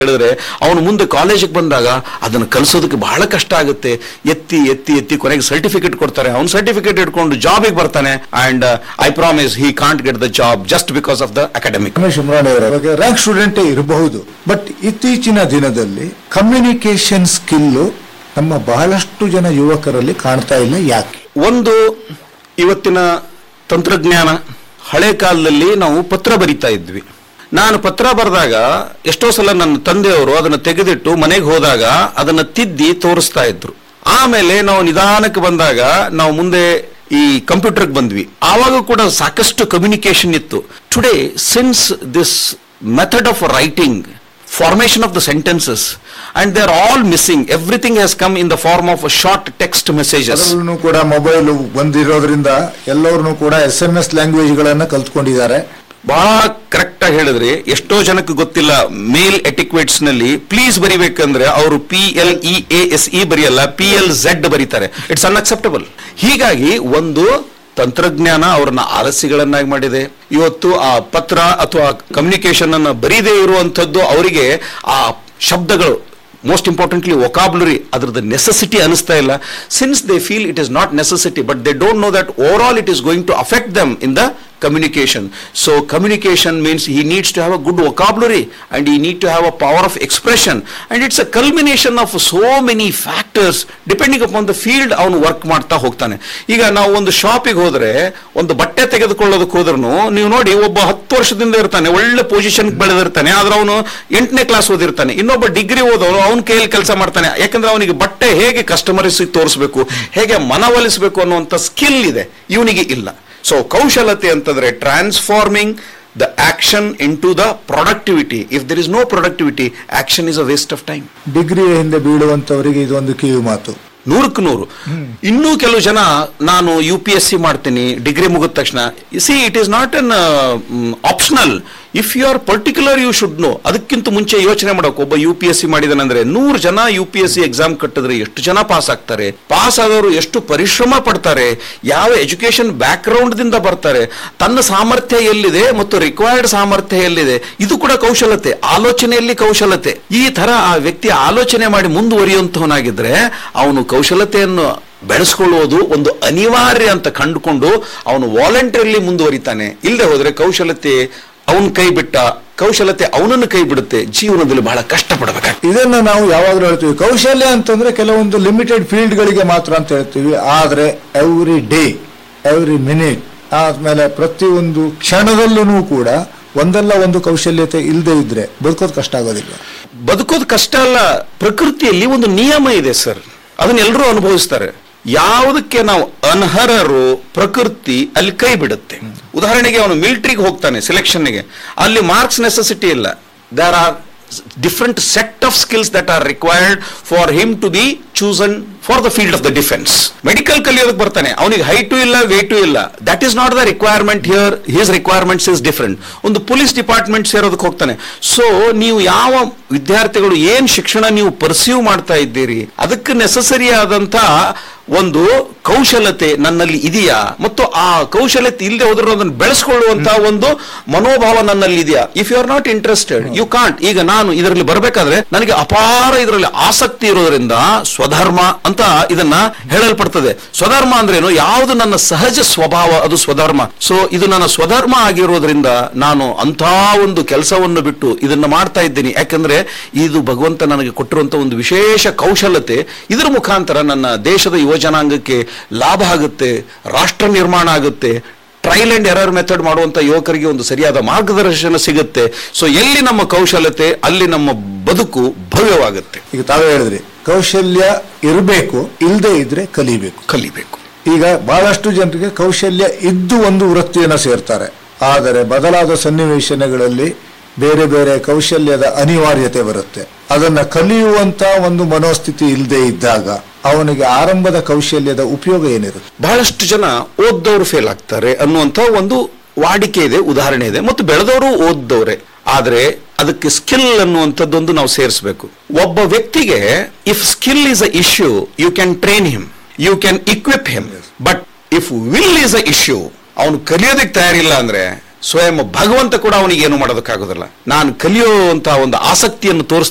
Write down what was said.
ಹೇಳಿದ್ರೆ ಅವನು ಮುಂದೆ ಕಾಲೇಜಿಗೆ ಬಂದಾಗ ಅದನ್ನು ಕಲಿಸೋದಕ್ಕೆ ಬಹಳ ಕಷ್ಟ ಆಗುತ್ತೆ ಎತ್ತಿ ಎತ್ತಿ ಎತ್ತಿ ಕೊನೆಗೆ ಸರ್ಟಿಫಿಕೇಟ್ ಕೊಡ್ತಾರೆ ಅವ್ನು ಸರ್ಟಿಫಿಕೇಟ್ ಇಟ್ಕೊಂಡು ಜಾಬಿಗೆ ಬರ್ತಾನೆ and I promise he can't get the job just because of the academic Ramesh Umrani ಅವರ ರ್ಯಾಂಕ್ ಸ್ಟೂಡೆಂಟೇ ಇರಬಹುದು ಬಟ್ ಇತ್ತೀಚಿನ ದಿನದಲ್ಲಿ ಕಮ್ಯುನಿಕೇಶನ್ ಸ್ಕಿಲ್ಲು ನಮ್ಮ ಬಹಳಷ್ಟು ಜನ ಯುವಕರಲ್ಲಿ ಕಾಣ್ತಾ ಇಲ್ಲ ಯಾಕೆ ಒಂದು ಇವತ್ತಿನ ತಂತ್ರಜ್ಞಾನ ಹಳೆ ಕಾಲದಲ್ಲಿ ನಾವು ಪತ್ರ ಬರಿತಾ ಇದ್ವಿ ನಾನು ಪತ್ರ ಬರೆದಾಗ ಎಷ್ಟೋ ಸಲ ನನ್ನ ತಂದೆಯವರು ಅದನ್ನು ತೆಗೆದಿಟ್ಟು ಮನೆಗೆ ಹೋದಾಗ ಅದನ್ನು ತಿದ್ದಿ ತೋರಿಸ್ತಾ ಇದ್ರು ಆಮೇಲೆ ನಾವು ನಿಧಾನಕ್ಕೆ ಬಂದಾಗ ನಾವು ಮುಂದೆ ಈ ಕಂಪ್ಯೂಟರ್ಗೆ ಬಂದ್ವಿ ಆವಾಗ ಕೂಡ ಸಾಕಷ್ಟು ಕಮ್ಯುನಿಕೇಶನ್ ಇತ್ತು today since this method of writing formation of the sentences and they're all missing everything has come in the form of short text messages ಅದರಲ್ಲೂ ಕೂಡ ಮೊಬೈಲ್ ಬಂದಿರೋದ್ರಿಂದ ಎಲ್ಲರೂ ಕೂಡ ಎಸ್ ಎಂ ಎಸ್ ಲ್ಯಾಂಗ್ವೇಜ್ ಗಳನ್ನ ಕಲ್ತ್ಕೊಂಡಿದ್ದಾರೆ ಬಹಳ ಕರೆಕ್ಟ್ ಆಗಿ ಹೇಳಿದ್ರಿ ಎಷ್ಟೋ ಜನಕ್ಕೆ ಗೊತ್ತಿಲ್ಲ ಮೇಲ್ ಎಟಿಕ್ವೇಟ್ಸ್ ನಲ್ಲಿ ಪ್ಲೀಸ್ ಬರಿಬೇಕಂದ್ರೆ ಅವರು P L E A S E ಬರೆಯಲ್ಲ ಪಿ ಎಲ್ ಝೆಡ್ ಬರೀತಾರೆ ಇಟ್ಸ್ ಅನ್ಅಕ್ಸೆಪ್ಟಬಲ್ ಹೀಗಾಗಿ ಒಂದು ತಂತ್ರಜ್ಞಾನ ಅವ್ರನ್ನ ಆಲಸ್ಯಗಳನ್ನಾಗಿ ಮಾಡಿದೆ ಇವತ್ತು ಆ ಪತ್ರ ಅಥವಾ ಕಮ್ಯುನಿಕೇಶನ್ ಅನ್ನ ಬರೀದೇ ಇರುವಂತದ್ದು ಅವರಿಗೆ ಆ ಶಬ್ದಗಳು ಮೋಸ್ಟ್ ಇಂಪಾರ್ಟೆಂಟ್ಲಿ ಒಕಾಬ್ಲರಿ ಅದ್ರದ್ದು ನೆಸೆಸಿಟಿ ಅನಿಸ್ತಾ ಇಲ್ಲ since they feel it is not necessity but they don't know that over all it is going to affect them in the communication so communication means he needs to have a good vocabulary and he need to have a power of expression and it's a culmination of so many factors depending upon the field ಅವನು work ಮಾಡ್ತಾ ಹೋಗ್ತಾನೆ ಈಗ ನಾವು ಒಂದು ಶಾಪಿಗೆ ಹೋದ್ರೆ ಒಂದು ಬಟ್ಟೆ ತೆಗೆದುಕೊಳ್ಳೋದಕ್ಕೆ ಹೋದ್ರೂ ನೀವು ನೋಡಿ ಒಬ್ಬ ಹತ್ತು ವರ್ಷದಿಂದ ಇರ್ತಾನೆ ಒಳ್ಳೆ ಪೊಸಿಷನ್ ಬೆಳೆದಿರ್ತಾನೆ ಆದ್ರೆ ಅವನು ಎಂಟನೇ ಕ್ಲಾಸ್ ಓದಿರ್ತಾನೆ ಇನ್ನೊಬ್ಬ ಡಿಗ್ರಿ ಓದೋನು ಅವನ ಕೈಯಲ್ಲಿ ಕೆಲಸ ಮಾಡ್ತಾನೆ ಯಾಕಂದ್ರೆ ಅವನಿಗೆ ಬಟ್ಟೆ ಹೇಗೆ ಕಸ್ಟಮರ್ಸ್ ತೋರಿಸಬೇಕು ಹೇಗೆ ಮನವೊಲಿಸಬೇಕು ಅನ್ನುವಂಥ ಸ್ಕಿಲ್ ಇದೆ ಇವನಿಗೆ ಇಲ್ಲ ಸೊ ಕೌಶಲತೆ ಅಂತಂದ್ರೆ transforming the action into the productivity if there is no productivity action is a waste of time ಡಿಗ್ರಿಯ ಹಿಂದೆ ಬೀಳುವಂತವರಿಗೆ ಇದೊಂದು ಕಿವಿ ಮಾತು ನೂರಕ್ಕೆ ನೂರು ಇನ್ನೂ ಕೆಲವು ಜನ ನಾನು ಯು ಪಿ ಎಸ್ ಸಿ ಮಾಡ್ತೀನಿ ಡಿಗ್ರಿ ಮುಗಿದ ತಕ್ಷಣ see it is not an optional if you are particular you should know ಅದಕ್ಕಿಂತ ಮುಂಚೆ ಯೋಚನೆ ಮಾಡಬೇಕು ಒಬ್ಬ ಯು ಪಿ ಎಸ್ ಸಿ ಮಾಡಿದಾನಂದ್ರೆ ನೂರು ಜನ U P S C exam ಕಟ್ಟಿದ್ರೆ ಎಷ್ಟು ಜನ ಪಾಸ್ ಆಗ್ತಾರೆ ಪಾಸ್ ಆದವರು ಎಷ್ಟು ಪರಿಶ್ರಮ ಪಡ್ತಾರೆ ಯಾವ ಎಜುಕೇಶನ್ ಬ್ಯಾಕ್ ಗ್ರೌಂಡ್ ದಿಂದ ಬರ್ತಾರೆ ತನ್ನ ಸಾಮರ್ಥ್ಯ ಎಲ್ಲಿದೆ ಮತ್ತು ರಿಕ್ವೈರ್ಡ್ ಸಾಮರ್ಥ್ಯ ಎಲ್ಲಿದೆ ಇದು ಕೂಡ ಕೌಶಲತೆ ಆಲೋಚನೆಯಲ್ಲಿ ಕೌಶಲತೆ ಈ ತರ ಆ ವ್ಯಕ್ತಿ ಆಲೋಚನೆ ಮಾಡಿ ಮುಂದುವರಿಯುವಂತವನಾಗಿದ್ರೆ ಅವನು ಕೌಶಲತೆಯನ್ನು ಬೆಳೆಸ್ಕೊಳ್ಳುವುದು ಒಂದು ಅನಿವಾರ್ಯ ಅಂತ ಕಂಡುಕೊಂಡು ಅವನು ವಾಲಂಟರಿಲಿ ಮುಂದುವರಿತಾನೆ ಇಲ್ಲದೆ ಹೋದ್ರೆ ಕೌಶಲತೆ ಅವನ್ ಕೈ ಬಿಟ್ಟ ಕೌಶಲತೆ ಅವನನ್ನು ಕೈ ಬಿಡುತ್ತೆ ಜೀವನದಲ್ಲಿ ಬಹಳ ಕಷ್ಟಪಡಬೇಕಾಗ್ತದೆ ಇದನ್ನ ನಾವು ಯಾವಾಗಲೂ ಹೇಳ್ತೀವಿ ಕೌಶಲ್ಯ ಅಂತಂದ್ರೆ ಕೆಲವೊಂದು ಲಿಮಿಟೆಡ್ ಫೀಲ್ಡ್ ಗಳಿಗೆ ಮಾತ್ರ ಅಂತ ಹೇಳ್ತೀವಿ ಆದ್ರೆ ಎವ್ರಿ ಡೇ ಎವ್ರಿ ಮಿನಿಟ್ ಆದ್ಮೇಲೆ ಪ್ರತಿಯೊಂದು ಕ್ಷಣದಲ್ಲೂ ಕೂಡ ಒಂದಲ್ಲ ಒಂದು ಕೌಶಲ್ಯತೆ ಇಲ್ಲದೆ ಇದ್ರೆ ಬದುಕೋದು ಕಷ್ಟ ಆಗೋದಿಲ್ಲ ಬದುಕೋದು ಕಷ್ಟ ಅಲ್ಲ ಪ್ರಕೃತಿಯಲ್ಲಿ ಒಂದು ನಿಯಮ ಇದೆ ಸರ್ ಅದನ್ನ ಎಲ್ಲರೂ ಅನುಭವಿಸ್ತಾರೆ ಯಾವುದಕ್ಕೆ ನಾವು ಅನರ್ಹರು ಪ್ರಕೃತಿ ಅಲ್ಲಿ ಕೈ ಬಿಡುತ್ತೆ ಉದಾಹರಣೆಗೆ ಅವನು ಮಿಲಿಟರಿಗೆ ಹೋಗ್ತಾನೆ ಸೆಲೆಕ್ಷನ್ಗೆ ಅಲ್ಲಿ ಮಾರ್ಕ್ಸ್ ನೆಸೆಸಿಟಿ ಇಲ್ಲ there are different set of skills that are required for him to be chosen for the field of the defence medical ಕಲಿಯೋದಕ್ಕೆ ಬರ್ತಾನೆ ಅವನಿಗೆ ಹೈಟು ಇಲ್ಲ ವೇಟು ಇಲ್ಲ that is not the requirement here his requirements is different ಒಂದು police department ಸೇರೋದಕ್ಕೆ ಹೋಗ್ತಾನೆ so ನೀವು ಯಾವ ವಿದ್ಯಾರ್ಥಿಗಳು ಏನ್ ಶಿಕ್ಷಣ ನೀವು ಪರ್ಸ್ಯೂ ಮಾಡ್ತಾ ಇದ್ದೀರಿ ಅದಕ್ಕೆ ನೆಸಸರಿ ಆದಂತ ಒಂದು ಕೌಶಲತೆ ನನ್ನಲ್ಲಿ ಇದೆಯಾ ಮತ್ತು ಆ ಕೌಶಲತೆ ಇಲ್ಲದೆ ಹೋದ್ರೆ ಅದನ್ನು ಬೆಳೆಸ್ಕೊಳ್ಳುವಂತ ಒಂದು ಮನೋಭಾವ ನನ್ನಲ್ಲಿ ಇದೆಯಾ if you are not interested you can't ಈಗ ನಾನು ಇದರಲ್ಲಿ ಬರಬೇಕಾದ್ರೆ ನನಗೆ ಅಪಾರ ಇದರಲ್ಲಿ ಆಸಕ್ತಿ ಇರೋದ್ರಿಂದ ಸ್ವಧರ್ಮ ಅಂತ ಇದನ್ನ ಹೇಳಲ್ಪಡ್ತದೆ ಸ್ವಧರ್ಮ ಅಂದ್ರೇನು ಯಾವುದು ನನ್ನ ಸಹಜ ಸ್ವಭಾವ ಅದು ಸ್ವಧರ್ಮ ಸೊ ಇದು ನನ್ನ ಸ್ವಧರ್ಮ ಆಗಿರೋದ್ರಿಂದ ನಾನು ಅಂಥ ಒಂದು ಕೆಲಸವನ್ನು ಬಿಟ್ಟು ಇದನ್ನ ಮಾಡ್ತಾ ಇದ್ದೀನಿ ಯಾಕಂದ್ರೆ ಇದು ಭಗವಂತ ನನಗೆ ಕೊಟ್ಟಿರುವಂತ ಒಂದು ವಿಶೇಷ ಕೌಶಲತೆ ಇದರ ಮುಖಾಂತರ ನನ್ನ ದೇಶದ ಯುವಜನಾಂಗಕ್ಕೆ ಲಾಭ ಆಗುತ್ತೆ ರಾಷ್ಟ್ರ ನಿರ್ಮಾಣ ಆಗುತ್ತೆ ಟ್ರೈಲ್ ಅಂಡ್ ಎರರ್ ಮೆಥಡ್ ಮಾಡುವಂತ ಯುವಕರಿಗೆ ಒಂದು ಸರಿಯಾದ ಮಾರ್ಗದರ್ಶನ ಸಿಗುತ್ತೆ ಸೊ ಎಲ್ಲಿ ನಮ್ಮ ಕೌಶಲತೆ ಅಲ್ಲಿ ನಮ್ಮ ಬದುಕು ಭವ್ಯವಾಗುತ್ತೆ ಈಗ ತಾವೇ ಹೇಳಿದ್ರಿ ಕೌಶಲ್ಯ ಇರಬೇಕು ಇಲ್ಲದೆ ಇದ್ರೆ ಕಲಿಬೇಕು ಕಲಿಬೇಕು ಈಗ ಬಹಳಷ್ಟು ಜನರಿಗೆ ಕೌಶಲ್ಯ ಇದ್ದು ಒಂದು ವೃತ್ತಿಯನ್ನು ಸೇರ್ತಾರೆ ಆದರೆ ಬದಲಾದ ಸನ್ನಿವೇಶನಗಳಲ್ಲಿ ಬೇರೆ ಬೇರೆ ಕೌಶಲ್ಯದ ಅನಿವಾರ್ಯತೆ ಬರುತ್ತೆ ಅದನ್ನ ಕಲಿಯುವಂತ ಒಂದು ಮನೋಸ್ಥಿತಿ ಇಲ್ಲದೆ ಇದ್ದಾಗ ಅವನಿಗೆ ಆರಂಭದ ಕೌಶಲ್ಯದ ಉಪಯೋಗ ಏನಿರುತ್ತೆ ಬಹಳಷ್ಟು ಜನ ಓದ್ದವರು ಫೇಲ್ ಆಗ್ತಾರೆ ಅನ್ನುವಂಥ ಒಂದು ವಾಡಿಕೆ ಇದೆ ಉದಾಹರಣೆ ಇದೆ ಮತ್ತು ಬೆಳೆದವರು ಓದ್ದವ್ರೆ ಆದ್ರೆ ಅದಕ್ಕೆ ಸ್ಕಿಲ್ ಅನ್ನುವಂಥದ್ದೊಂದು ನಾವು ಸೇರಿಸಬೇಕು ಒಬ್ಬ ವ್ಯಕ್ತಿಗೆ if skill is a issue you can train him you can equip him but if will is a issue ಅವನು ಕಲಿಯೋದಕ್ಕೆ ತಯಾರಿಲ್ಲ ಅಂದ್ರೆ ಸ್ವಯಂ ಭಗವಂತ ಕೂಡ ಅವನಿಗೆ ಏನು ಮಾಡೋದಕ್ಕಾಗೋದಿಲ್ಲ ನಾನು ಕಲಿಯುವಂತ ಒಂದು ಆಸಕ್ತಿಯನ್ನು ತೋರಿಸ್ತಾ